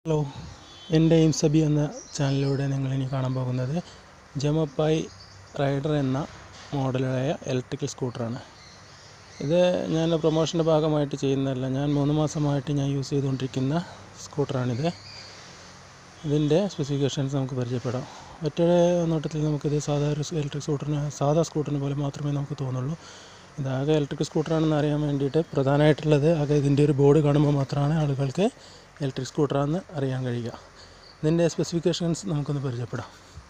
hello എൻ്റെ aim സബി എന്ന ചാനലിലൂടെ നിങ്ങൾ ഇനി കാണാൻ പോകുന്നത് ജമപ്പായി റൈഡർ എന്ന മോഡലായ ഇലക്ട്രിക്കൽ സ്കൂട്ടറാണ് ഇത് ഞാൻ പ്രൊമോഷൻ്റെ ഭാഗമായിട്ട് ചെയ്യുന്നതല്ല ഞാൻ മൂന്ന് മാസമായിട്ട് ഞാൻ യൂസ് ചെയ്തുകൊണ്ടിരിക്കുന്ന സ്കൂട്ടറാണിത് ഇതിൻ്റെ സ്പെസിഫിക്കേഷൻസ് നമുക്ക് പരിചയപ്പെടാം ഒറ്റ നോട്ടത്തിൽ നമുക്കിത് സാധാ ഒരു ഇലക്ട്രിക് സ്കൂട്ടറിന് സാധാ സ്കൂട്ടറിനെ പോലെ മാത്രമേ നമുക്ക് തോന്നുള്ളൂ ഇതാകെ ഇലക്ട്രിക് സ്കൂട്ടറാണെന്ന് അറിയാൻ വേണ്ടിയിട്ട് പ്രധാനമായിട്ടുള്ളത് ആകെ ഇതിൻ്റെ ഒരു ബോർഡ് കാണുമ്പോൾ മാത്രമാണ് ആളുകൾക്ക് ഇലക്ട്രിക് സ്കൂട്ടറാണെന്ന് അറിയാൻ കഴിയുക ഇതിൻ്റെ സ്പെസിഫിക്കേഷൻസ് നമുക്കൊന്ന് പരിചയപ്പെടാം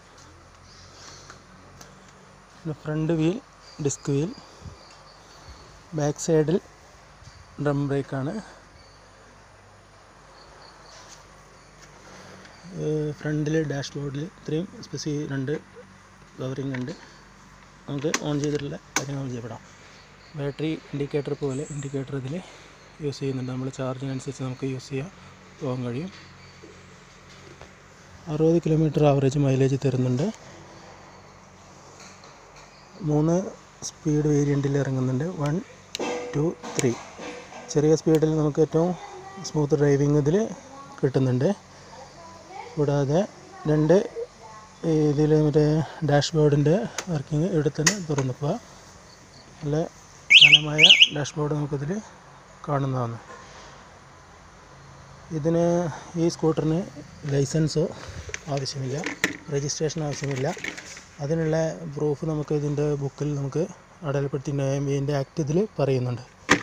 front wheel disc wheel back സൈഡിൽ ഡ്രം ബ്രേക്കാണ് ഫ്രണ്ടിൽ ഡാഷ് ബോർഡിൽ ഇത്രയും സ്പെസി രണ്ട് കവറിങ് ഉണ്ട് നമുക്ക് ഓൺ ചെയ്തിട്ടുള്ള കാര്യങ്ങൾ പരിചയപ്പെടാം ബാറ്ററി ഇൻഡിക്കേറ്റർ പോലെ ഇൻഡിക്കേറ്റർ ഇതിൽ യൂസ് ചെയ്യുന്നുണ്ട് നമ്മൾ ചാർജിനനുസരിച്ച് നമുക്ക് യൂസ് ചെയ്യാൻ പോകാൻ കഴിയും അറുപത് കിലോമീറ്റർ ആവറേജ് മൈലേജ് തരുന്നുണ്ട് മൂന്ന് സ്പീഡ് വേരിയൻറ്റിൽ ഇറങ്ങുന്നുണ്ട് വൺ ടു ത്രീ ചെറിയ സ്പീഡിൽ നമുക്ക് ഏറ്റവും സ്മൂത്ത് ഡ്രൈവിംഗ് ഇതിൽ കിട്ടുന്നുണ്ട് കൂടാതെ രണ്ട് ഇതിൽ മറ്റേ ഡാഷ് ബോർഡിൻ്റെ വർക്കിംഗ് ഇവിടെ തന്നെ തുറന്നിക്കുക നല്ല ഘനമായ ഡാഷ് ബോർഡ് നമുക്കിതിൽ കാണുന്നതാണ് ഇതിന് ഈ സ്കൂട്ടറിന് ലൈസൻസോ ആവശ്യമില്ല രജിസ്ട്രേഷൻ ആവശ്യമില്ല അതിനുള്ള പ്രൂഫ് നമുക്ക് ഇതിൻ്റെ ബുക്കിൽ നമുക്ക് അടയാളപ്പെടുത്തി ഇതിൻ്റെ ആക്ട് ഇതിൽ പറയുന്നുണ്ട്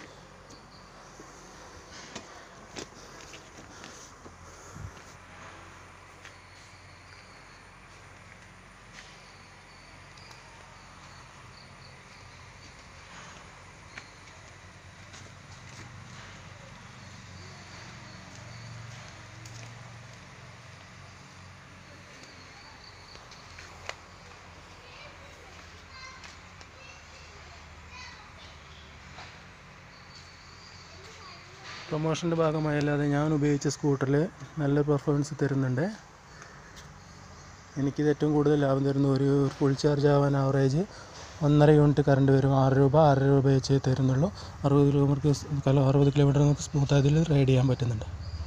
പ്രൊമോഷൻ്റെ ഭാഗമായല്ലാതെ ഞാൻ ഉപയോഗിച്ച സ്കൂട്ടറിൽ നല്ല പെർഫോമൻസ് തരുന്നുണ്ട് എനിക്കിത് ഏറ്റവും കൂടുതൽ ലാഭം തരുന്ന ഒരു ഫുൾ ചാർജ് ആവാൻ ആവറേജ് ഒന്നര യൂണിറ്റ് കറണ്ട് വരും ആറ് രൂപ ആറ് രൂപ വെച്ച് തരുന്നുള്ളൂ അറുപത് കിലോമീറ്റർ അറുപത് കിലോമീറ്റർ നമുക്ക് സ്മൂത്ത് അതിൽ റൈഡ് ചെയ്യാൻ പറ്റുന്നുണ്ട്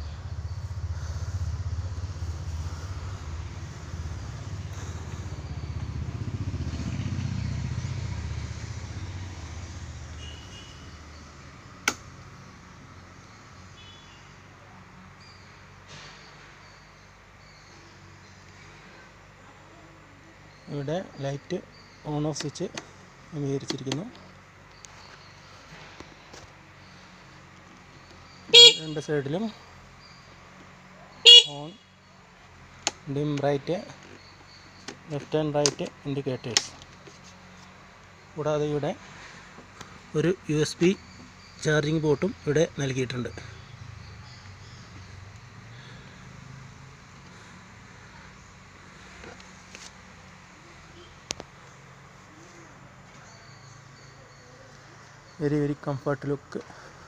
ഇവിടെ ലൈറ്റ് ഓൺ ഓഫ് സ്വിച്ച് ക്രമീകരിച്ചിരിക്കുന്നു രണ്ട് സൈഡിലും on dim right left and right indicators കൂടാതെ ഇവിടെ ഒരു യു എസ് ബി ചാർജിങ് പോർട്ടും ഇവിടെ നൽകിയിട്ടുണ്ട് very very comfort look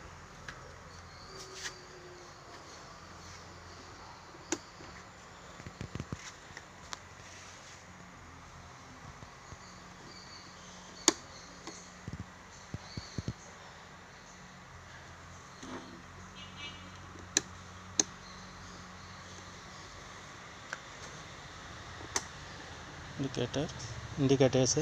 indicator indicators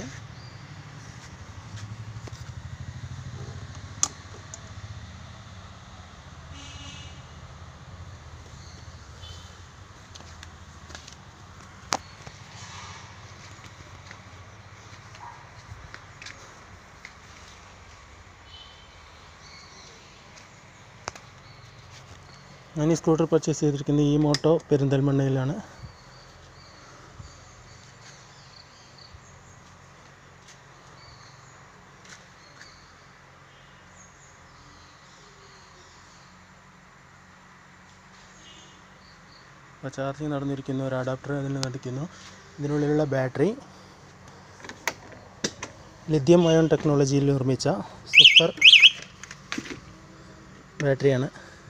ഞാൻ ഈ സ്കൂട്ടർ പർച്ചേസ് ചെയ്തിരിക്കുന്നത് ഈ മോട്ടോ പെരിന്തൽമണ്ണയിലാണ് അപ്പോൾ ചാർജിങ് നടന്നിരിക്കുന്ന ഒരു അഡാപ്റ്റർ അതിൽ നടക്കുന്നു ഇതിനുള്ളിലുള്ള ബാറ്ററി ലിഥിയം അയോൺ ടെക്നോളജിയിൽ നിർമ്മിച്ച സൂപ്പർ ബാറ്ററിയാണ്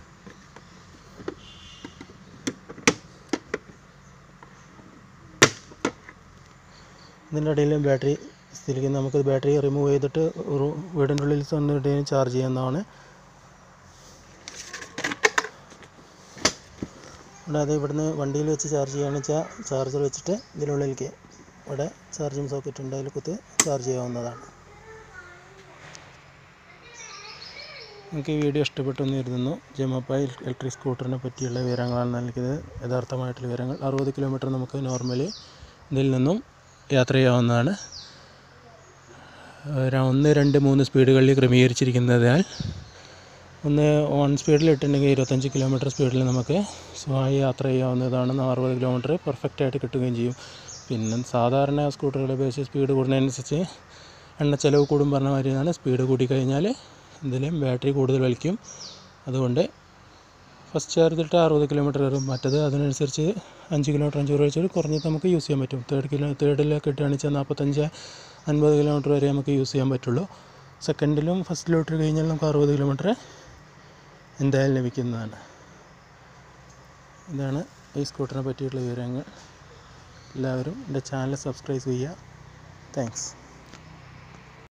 ഇതിൻ്റെ ഇടയിൽ ബാറ്ററി സ്ഥിതിക്കുന്നത് നമുക്ക് ബാറ്ററി റിമൂവ് ചെയ്തിട്ട് ഒരു വീടിൻ്റെ ഉള്ളിൽ വന്നിട്ട് ചാർജ് ചെയ്യാവുന്നതാണ് കൂടാതെ ഇവിടുന്ന് വണ്ടിയിൽ വെച്ച് ചാർജ് ചെയ്യുകയാണെന്ന് വെച്ചാൽ ചാർജർ വെച്ചിട്ട് ഇതിനുള്ളിലേക്ക് ഇവിടെ ചാർജിങ് സോക്കറ്റ് ഉണ്ട് അതിൽ കുത്തി ചാർജ് ചെയ്യാവുന്നതാണ് നിങ്ങൾക്ക് ഈ വീഡിയോ ഇഷ്ടപ്പെട്ടു എന്ന് കരുതുന്നു ജമപ്പായി ഇലക്ട്രിക് സ്കൂട്ടറിനെ പറ്റിയുള്ള വിവരങ്ങളാണ് നൽകിയത് യഥാർത്ഥമായിട്ടുള്ള വിവരങ്ങൾ അറുപത് കിലോമീറ്റർ നമുക്ക് നോർമലി ഇതിൽ നിന്നും യാത്ര ചെയ്യാവുന്നതാണ് ഒരു ഒന്ന് രണ്ട് മൂന്ന് സ്പീഡുകളിൽ ക്രമീകരിച്ചിരിക്കുന്നതിനാൽ ഒന്ന് ഓൺ സ്പീഡിൽ ഇട്ടിട്ടുണ്ടെങ്കിൽ ഇരുപത്തഞ്ച് കിലോമീറ്റർ സ്പീഡിൽ നമുക്ക് സുഖമായി യാത്ര ചെയ്യാവുന്നതാണ് അറുപത് കിലോമീറ്റർ പെർഫെക്റ്റ് ആയിട്ട് കിട്ടുകയും ചെയ്യും പിന്നെ സാധാരണ സ്കൂട്ടറുകളുടെ ബേസ് സ്പീഡ് കൂടുന്നതിനനുസരിച്ച് എണ്ണ ചിലവ് കൂടും പറഞ്ഞ മാതിരിയാണ് സ്പീഡ് കൂടിക്കഴിഞ്ഞാൽ ഇതിലും ബാറ്ററി കൂടുതൽ വലിക്കും അതുകൊണ്ട് ഫസ്റ്റ് ചാർജ് ഇട്ട് അറുപത് കിലോമീറ്റർ വരും മറ്റത് അതിനനുസരിച്ച് അഞ്ച് കിലോമീറ്റർ അഞ്ച് കിലോമീറ്റർ കുറഞ്ഞത് നമുക്ക് യൂസ് ചെയ്യാൻ പറ്റും തേർഡ് കിലോ തേർഡിലൊക്കെ ഇട്ടുകയാണെന്ന് വെച്ചാൽ നാൽപ്പത്തഞ്ച് അൻപത് കിലോമീറ്റർ വരെ നമുക്ക് യൂസ് ചെയ്യാൻ പറ്റുള്ളൂ സെക്കൻഡിലും ഫസ്റ്റിലും ഇട്ട് കഴിഞ്ഞാൽ നമുക്ക് അറുപത് കിലോമീറ്റർ എന്തായാലും ലഭിക്കുന്നതാണ് ഇതാണ് ഈ സ്കൂട്ടറിനെ പറ്റിയിട്ടുള്ള വിവരങ്ങൾ എല്ലാവരും എൻ്റെ ചാനൽ സബ്സ്ക്രൈബ് ചെയ്യുക താങ്ക്സ്